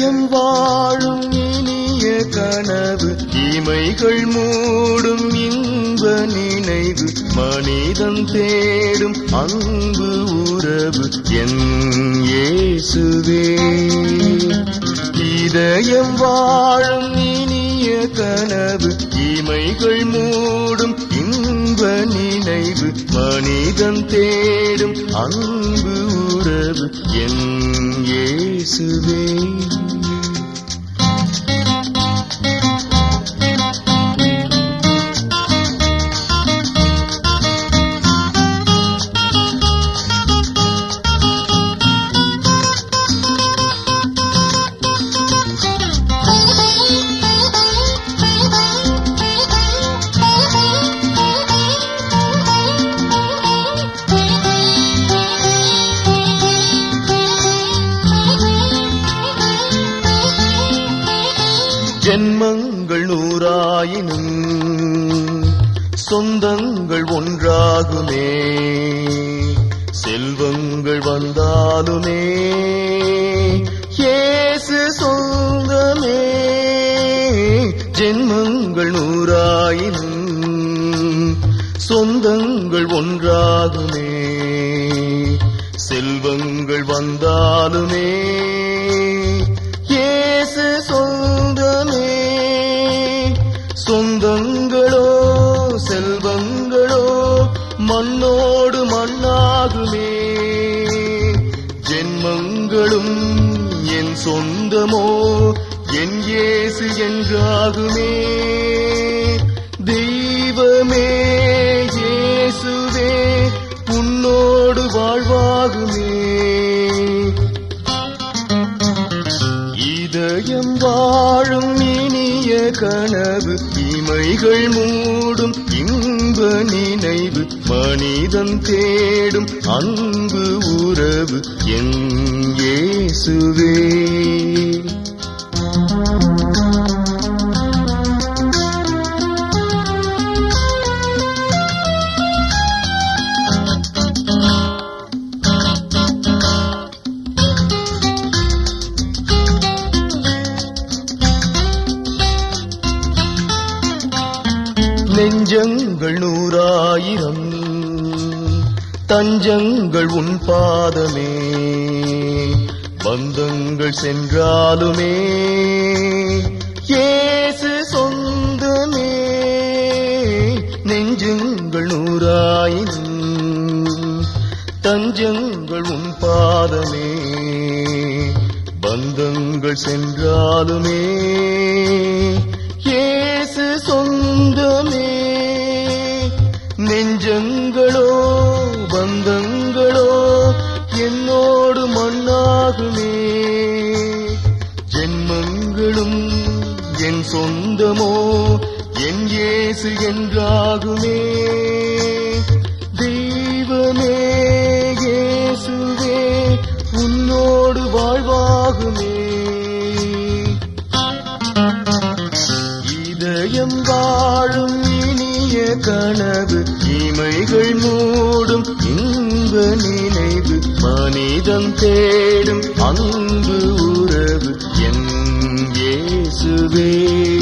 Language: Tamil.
இதயம் வாழும் இனிய கனவு இமைகள் மூடும் இன்ப நினைவு மனிதன் தேடும் அன்பு உறவு என் இயேசுவே இதயம் வாழும் இனிய கனவு இமைகள் மூடும் இன்ப நினைவு மனிதன் தேடும் அன்பு உறவு என் இயேசுவே ஜென்மங்கள் நூறாயினும் சொந்தங்கள் ஒன்றாகுமே செல்வங்கள் வந்தாலுமே இயேசு சொந்தமே ஜென்மங்கள் நூறாயினும் சொந்தங்கள் ஒன்றாகுமே செல்வங்கள் வந்தாலுமே இயேசு சொந்தமே சொந்தங்களோ செல்வங்களோ மண்ணோடு மண்ணாகுமே ஜென்மங்களும் என் சொந்தமோ என் இயேசு என்றாகுமே தெய்வமே இயேசுவே உன்னோடு வாழ்வாகுமே இதயம் வாழும் இனிய கனவு இமைகள் மூடும் இன்ப நினைவு மனிதன் தேடும் அன்பு உறவு என் இயேசுவே நெஞ்சங்கள் நூறாயிரம் தஞ்சங்கள் உன் பாதமே பந்தங்கள் சென்றாலுமே இயேசு சொந்தமே நெஞ்சங்கள் நூறாயிரம் தஞ்சங்கள் உன் பாதமே பந்தங்கள் சென்றாலுமே இயேசு சொந்தமே நெஞ்சங்களோ பந்தங்களோ என்னோடு மண்ணாகுமே ஜென்மங்களும் என் சொந்தமோ என் இயேசு என்றாகுமே தெய்வமே இயேசுவே உன்னோடு வாழ்வாகுமே இதயம் வாழும் இனிய கனவு இமைகள் மூடும் இன்ப நினைவு மனிதன் தேடும் அன்பு உறவு என் இயேசுவே